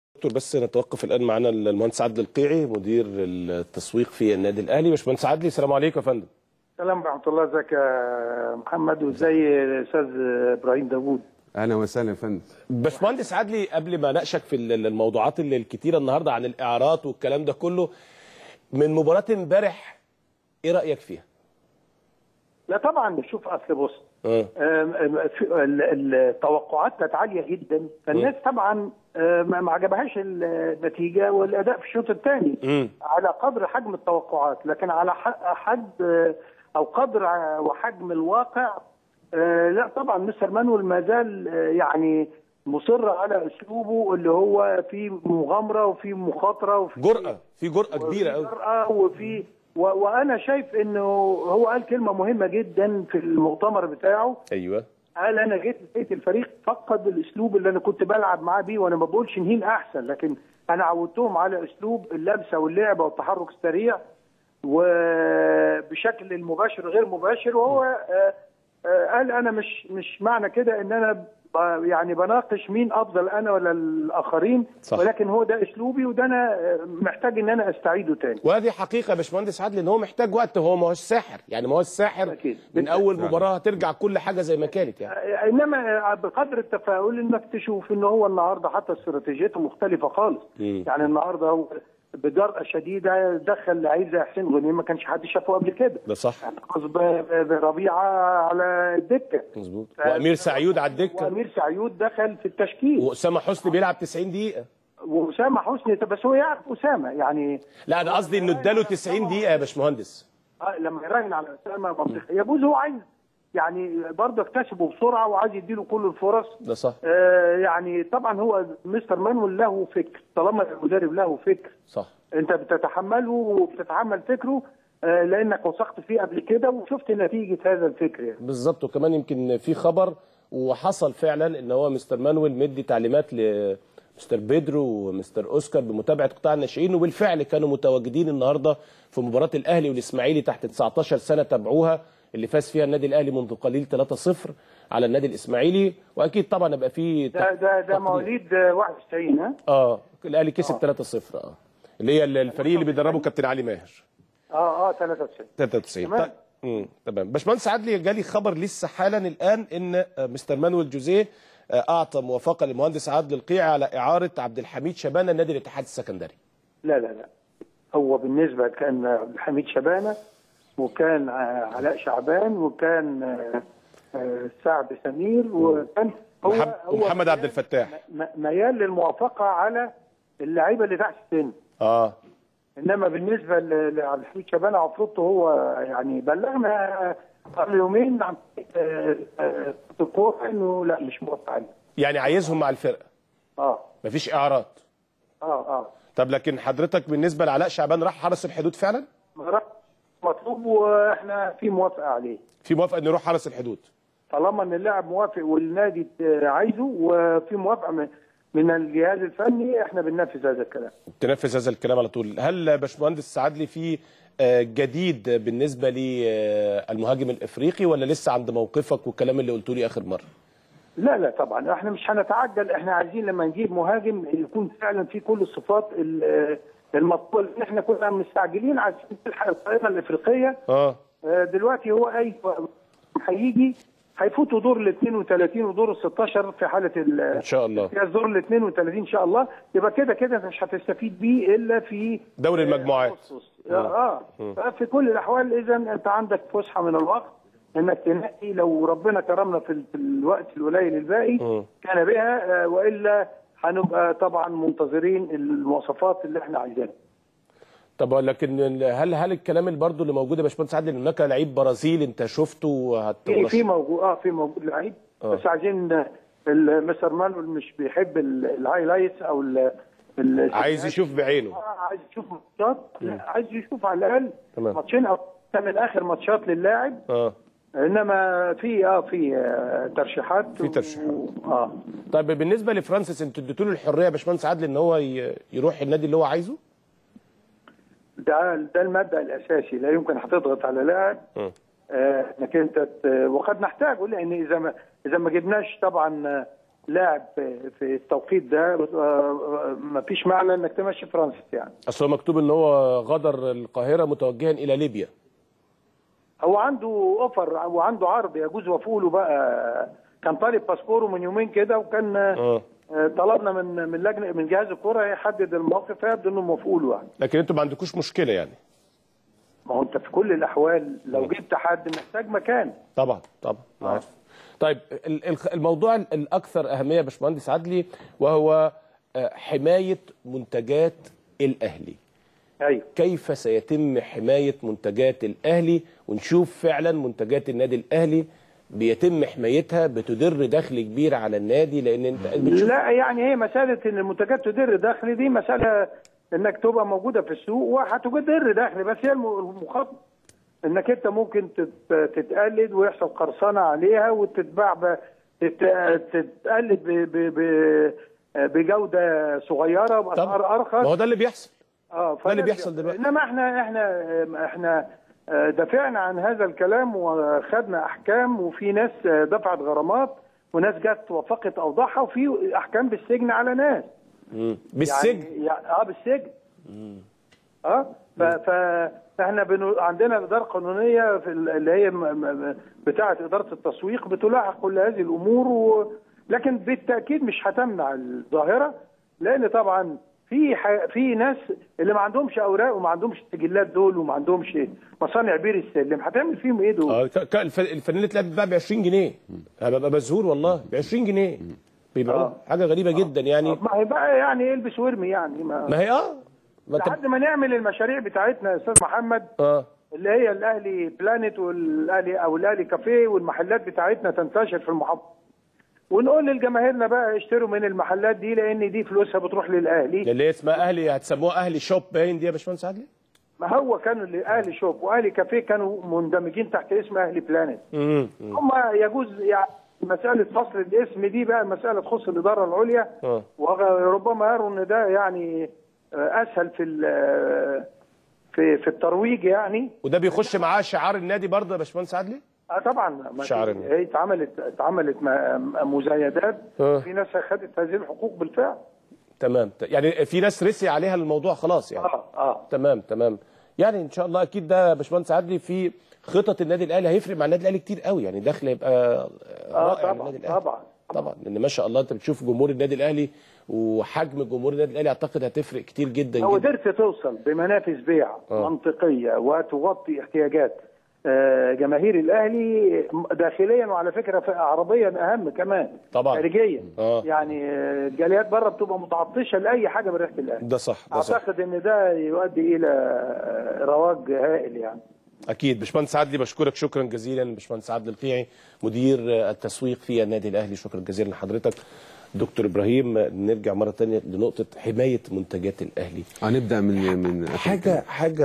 دكتور بس نتوقف الان معنا المهندس عادل القيعي مدير التسويق في النادي الاهلي باشمهندس عادلي السلام عليكم يا فندم السلام ورحمه الله ازيك يا محمد وازاي الاستاذ ابراهيم داوود اهلا وسهلا يا فندم باشمهندس عادلي قبل ما اناقشك في الموضوعات اللي الكتيره النهارده عن الاعارات والكلام ده كله من مباراه امبارح ايه رايك فيها؟ لا طبعا شوف اصل بص اه آم، آم، في- ال- التوقعات كانت عاليه جدا فالناس طبعا آه، ما ما عجبهاش النتيجه والاداء في الشوط الثاني مم. على قدر حجم التوقعات لكن على ح- حد آه، او قدر ع- وحجم الواقع آه، لا طبعا مستر مانويل ما زال آه، يعني مصر على اسلوبه اللي هو فيه مغامره وفيه مخاطره وفيه جرأه في جرأه كبيره قوي جرأة وفي و... وانا شايف انه هو قال كلمه مهمه جدا في المؤتمر بتاعه ايوه قال انا جيت لقيت الفريق فقد الاسلوب اللي انا كنت بلعب معاه بيه وانا ما بقولش نهين احسن لكن انا عودتهم على اسلوب اللمسه واللعبه والتحرك السريع وبشكل المباشر غير مباشر وهو آه، آه، قال انا مش مش معنى كده ان انا ب- يعني بناقش مين افضل انا ولا الاخرين صح. ولكن هو ده اسلوبي وده انا آه، محتاج ان انا استعيده تاني وهذه حقيقه يا باشمهندس عادل ان هو محتاج وقت هو ما هوش ساحر يعني ما هوش ساحر أكيد. من اول فعلا. مباراه هترجع كل حاجه زي ما كانت يعني انما بقدر التفاؤل انك تشوف ان هو النهارده حتى استراتيجيته مختلفه خالص مم. يعني النهارده هو بجرأة شديدة دخل لعيب زي حسين غنيم ما كانش حد شافه قبل كده ده صح اعتقد ب- بربيعة على الدكة مظبوط وامير سعيود على الدكه وأمير سعيود دخل في التشكيل واسامه حسني بيلعب 90 دقيقه وأسامة حسني بس هو يعرف أسامة يعني لا انا قصدي انه اداله 90 دقيقه يا باشمهندس آه، لما يراهن على أسامة منطقي يجوز هو عايز يعني برضه اكتسبه بسرعة وعايز يديله كل الفرص ده صح آه، يعني طبعا هو مستر مانويل له فكر طالما المدرب له فكر صح انت بتتحمله وبتتحمل فكره آه، لانك وثقت فيه قبل كده وشفت نتيجه هذا الفكر يعني. بالظبط وكمان يمكن في خبر وحصل فعلا ان هو مستر مانويل مدي تعليمات لمستر بيدرو ومستر اوسكار بمتابعه قطاع الناشئين وبالفعل كانوا متواجدين النهارده في مباراه الاهلي والاسماعيلي تحت 19 سنه تابعوها اللي فاز فيها النادي الاهلي منذ قليل 3-0 على النادي الاسماعيلي واكيد طبعا هيبقى في ده ده ده تقدير. مواليد آه، 91 ها اه الاهلي كسب 3-0 اه اللي هي الفريق اللي بيدربه كابتن علي ماهر اه اه 93 93 تمام. طيب. امم تمام باشمهندس عدلي جالي خبر لسه حالا الان ان آه، مستر مانويل جوزيه آه، اعطى موافقه للمهندس عادل القيعي على اعاره عبد الحميد شبانه نادي الاتحاد السكندري لا لا لا هو بالنسبه كان عبد الحميد شبانه وكان آه، علاء شعبان وكان آه، آه، سعد سمير وكان هو محمد- هو ومحمد عبد الفتاح م- ميال للموافقه على اللعيبه اللي تحت السن اه انما بالنسبه ل- لعبد الحميد شبانه عفروتو هو يعني بلغنا قبل يومين عن آه، آه، الكوره انه لا مش موافق عليه يعني عايزهم مع الفرقه اه مفيش اعارات اه اه طب لكن حضرتك بالنسبه لعلاء شعبان راح حرس الحدود فعلا راح مطلوب واحنا في موافقه عليه في موافقه انه يروح حرس الحدود طالما ان اللاعب موافق والنادي آه، عايزه وفي موافقه من- من الجهاز الفني احنا بننفذ هذا الكلام تنفذ هذا الكلام على طول هل باشمهندس عدلي في آه، جديد بالنسبه للمهاجم الافريقي ولا لسه عند موقفك والكلام اللي قلته لي اخر مره لا لا طبعا احنا مش هنتعجل احنا عايزين لما نجيب مهاجم يكون فعلا فيه كل الصفات ال- المطلوبه لان احنا كنا مستعجلين عشان تلحق القائمه الافريقيه اه آه، دلوقتي هو اي هيجي هيفوتوا دور ال 32 ودور ال 16 في حاله ال- ان شاء الله في دور ال 32 ان شاء الله يبقى كده كده مش هتستفيد بيه الا في دوري المجموعات أغسطس. اه اه في كل الاحوال اذا انت عندك فسحه من الوقت انك تنقي لو ربنا كرمنا في, ال- في الوقت القليل الباقي مم. كان بها آه والا هنبقى طبعا منتظرين المواصفات اللي احنا عايزينها طب لكن هل هل الكلام اللي برضه اللي موجود يا باشمهندس عادل ان هناك لعيب برازيلي انت شفته في هت في موجود اه في موجود لعيب آه. بس عايزين آه، ال- مستر مانويل مش بيحب ال- الهايلايتس او ال ال- عايز يشوف بعينه آه، عايز يشوف ماتشات لا، عايز يشوف على الاقل تمام. ماتشين او من اخر ماتشات للاعب اه انما في اه في آه ترشيحات في ترشيحات. و... اه طيب بالنسبه لفرانسيس انتوا اديتوا له الحريه يا باشمهندس عادل ان هو ي- يروح النادي اللي هو عايزه ده ده المبدا الاساسي لا يمكن هتضغط على لاعب م. آه، انك انت ت- وقد نحتاجه لان اذا ما اذا ما جبناش طبعا آه، لاعب في في التوقيت ده ما فيش معنى انك تمشي فرانسيس يعني اصل هو مكتوب ان هو غادر القاهره متوجها الى ليبيا هو عنده اوفر وعنده عرض يجوز وفوله بقى كان طالب باسبوره من يومين كده وكان اه آه، طلبنا من من لجنه من جهاز الكره يحدد الموقف فيبدو انه مفعول يعني لكن انتوا ما عندكوش مشكله يعني ما هو انت في كل الاحوال لو جبت حد محتاج مكان طبعا طبعا عارف. طيب ال- ال- الموضوع ال- الاكثر اهميه يا باشمهندس عدلي وهو آه، حمايه منتجات الاهلي ايوه كيف سيتم حمايه منتجات الاهلي ونشوف فعلا منتجات النادي الاهلي بيتم حمايتها بتدر دخل كبير على النادي لان انت بتشوف لا يعني هي مساله ان المنتجات تدر دخل دي مساله انك تبقى موجوده في السوق وهتدر دخل بس هي الم- المخاطره انك انت ممكن تت- تتقلد ويحصل قرصنه عليها وتتباع ب- تت- تتقلد ب- ب- ب- بجوده صغيره باسعار ما ارخص هو ده اللي بيحصل اه ده اللي فنرجع- بيحصل دلوقتي. انما احنا احنا احنا آه، دافعنا عن هذا الكلام وخدنا احكام وفي ناس آه، دفعت غرامات وناس جت وفقت اوضاعها وفي احكام بالسجن على ناس مم. بالسجن يعني يعني- اه بالسجن اه ف ف- فاحنا بنو عندنا اداره قانونيه في ال- اللي هي م- م- بتاعه اداره التسويق بتلاحق كل هذه الامور و... لكن بالتاكيد مش هتمنع الظاهره لان طبعا في ح... في ناس اللي ما عندهمش اوراق وما عندهمش السجلات دول وما عندهمش مصانع بير السلم هتعمل فيهم ايه دول؟ اه ك- ك- الف- الفانيله تلاقيها بتتباع ب 20 جنيه هبقى مذهول والله ب 20 جنيه بيبيعوها آه. حاجه غريبه جدا يعني ما هي بقى يعني البس وارمي يعني ما... ما هي اه ما انت لحد ما نعمل المشاريع بتاعتنا يا استاذ محمد اه اللي هي الاهلي بلانت والاهلي او الاهلي كافيه والمحلات بتاعتنا تنتشر في المحافظه ونقول لجماهيرنا بقى اشتروا من المحلات دي لان دي فلوسها بتروح للاهلي اللي هي اسمها اهلي هتسموها اهلي شوب باين دي يا باشمهندس عدلي ما هو كانوا اللي اهلي شوب واهلي كافيه كانوا مندمجين تحت اسم اهلي بلانت امم هم يجوز يعني مسألة فصل الاسم دي بقى مسألة تخص الإدارة العليا اه وربما يروا إن ده يعني آه، أسهل في ال- في في الترويج يعني وده بيخش معاه شعار النادي برضه يا باشمهندس عدلي اه طبعا ما شعر في- هي اتعملت اتعملت م- مزايدات آه. في ناس اخذت هذه الحقوق بالفعل تمام ت- يعني في ناس رسي عليها الموضوع خلاص يعني اه اه تمام تمام يعني ان شاء الله اكيد ده يا باشمهندس عدلي في خطط النادي الاهلي هيفرق مع النادي الاهلي كتير قوي يعني دخل يبقى اه رائع طبعا للنادي الاهلي طبعا طبعا لان ما شاء الله انت بتشوف جمهور النادي الاهلي وحجم جمهور النادي الاهلي اعتقد هتفرق كتير جدا لو جدا قدرت توصل بمنافذ بيع آه. منطقيه وتغطي احتياجات آه، جماهير الاهلي داخليا وعلى فكره في- عربيا اهم كمان طبعا. خارجيا آه. يعني آه، الجاليات بره بتبقى متعطشه لاي حاجه من ريحه الاهلي ده صح ده صح اعتقد ان ده يؤدي الى آه، رواج هائل يعني اكيد باشمهندس عدلي بشكرك شكرا جزيلا باشمهندس عدلي القيعي مدير التسويق في النادي الاهلي شكرا جزيلا لحضرتك دكتور ابراهيم نرجع مره تانية لنقطه حمايه منتجات الاهلي هنبدا من من حاجه حاجه